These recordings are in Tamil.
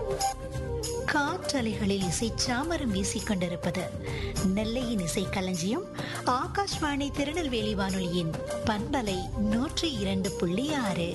காற்றலைகளில் இசை சாமரம் வீசிக் கொண்டிருப்பது நெல்லையின் இசை களஞ்சியம் ஆகாஷ்வாணி திருநெல்வேலி வானொலியின் பண்பலை நூற்றி இரண்டு புள்ளி ஆறு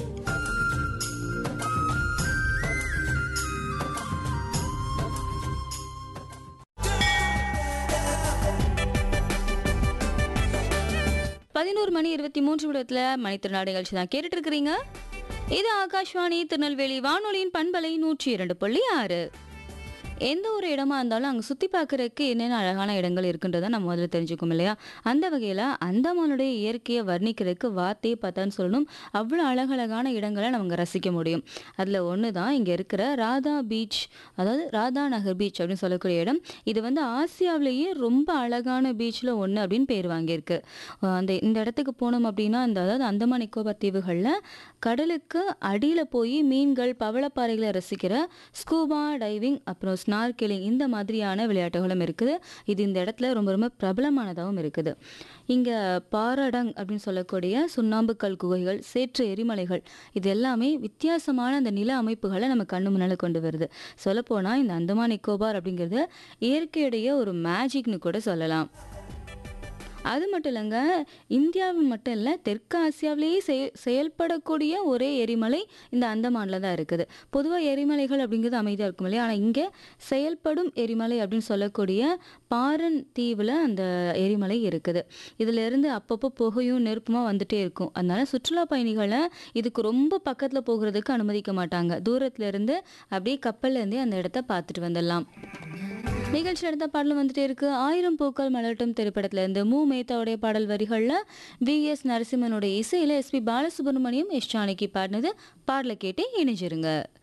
பதினோரு மணி இருபத்தி மூன்று நிமிடத்துல மணித்திருநாடு நிகழ்ச்சி தான் கேட்டுட்டு இருக்கிறீங்க இது ஆகாஷ்வாணி திருநெல்வேலி வானொலியின் பண்பலை நூற்றி இரண்டு புள்ளி ஆறு எந்த ஒரு இடமா இருந்தாலும் அங்கே சுற்றி பார்க்குறதுக்கு என்னென்ன அழகான இடங்கள் இருக்குன்றதை நம்ம முதல்ல தெரிஞ்சுக்கோம் இல்லையா அந்த வகையில் அந்தமானுடைய இயற்கையை வர்ணிக்கிறதுக்கு வார்த்தையே பார்த்தான்னு சொல்லணும் அவ்வளோ அழகழகான இடங்களை நம்ம ரசிக்க முடியும் அதில் ஒன்று தான் இங்கே இருக்கிற ராதா பீச் அதாவது ராதா நகர் பீச் அப்படின்னு சொல்லக்கூடிய இடம் இது வந்து ஆசியாவிலேயே ரொம்ப அழகான பீச்சில் ஒன்று அப்படின்னு பேர் வாங்கியிருக்கு அஹ் அந்த இந்த இடத்துக்கு போனோம் அப்படின்னா அந்த அதாவது அந்தமான் நிக்கோபார் தீவுகளில் கடலுக்கு அடியில் போய் மீன்கள் பவளப்பாறைகளை ரசிக்கிற ஸ்கூபா டைவிங் அப்புறம் ஸ்னார்கெலிங் இந்த மாதிரியான விளையாட்டுகளும் இருக்குது இது இந்த இடத்துல ரொம்ப ரொம்ப பிரபலமானதாகவும் இருக்குது இங்கே பாரடங் அப்படின்னு சொல்லக்கூடிய சுண்ணாம்புக்கல் குகைகள் சேற்று எரிமலைகள் இது எல்லாமே வித்தியாசமான அந்த நில அமைப்புகளை நம்ம கண்ணு முன்னால் கொண்டு வருது சொல்லப்போனால் இந்த அந்தமான் நிக்கோபார் அப்படிங்கிறது இயற்கையுடைய ஒரு மேஜிக்னு கூட சொல்லலாம் அது மட்டும் இல்லைங்க இந்தியாவில் மட்டும் இல்லை தெற்கு ஆசியாவிலேயே செய செயல்படக்கூடிய ஒரே எரிமலை இந்த அந்தமானில் தான் இருக்குது பொதுவாக எரிமலைகள் அப்படிங்கிறது அமைதியாக இருக்கும் இல்லையா ஆனால் இங்கே செயல்படும் எரிமலை அப்படின்னு சொல்லக்கூடிய பாரன் தீவில் அந்த எரிமலை இருக்குது இதுல இருந்து அப்பப்போ புகையும் நெருப்புமா வந்துட்டே இருக்கும் அதனால சுற்றுலா பயணிகளை இதுக்கு ரொம்ப பக்கத்தில் போகிறதுக்கு அனுமதிக்க மாட்டாங்க தூரத்துல இருந்து அப்படியே கப்பல்ல இருந்தே அந்த இடத்த பார்த்துட்டு வந்துடலாம் நிகழ்ச்சி எடுத்த பாடல் வந்துட்டே இருக்கு ஆயிரம் பூக்கள் மலட்டும் திரைப்படத்துல இருந்து மு மேத்தாவுடைய பாடல் வரிகள்ல வி எஸ் நரசிம்மனுடைய இசையில எஸ்பி பாலசுப்ரமணியம் எஸ் ஜானகி பாடினது பாடலை கேட்டு இணைஞ்சிருங்க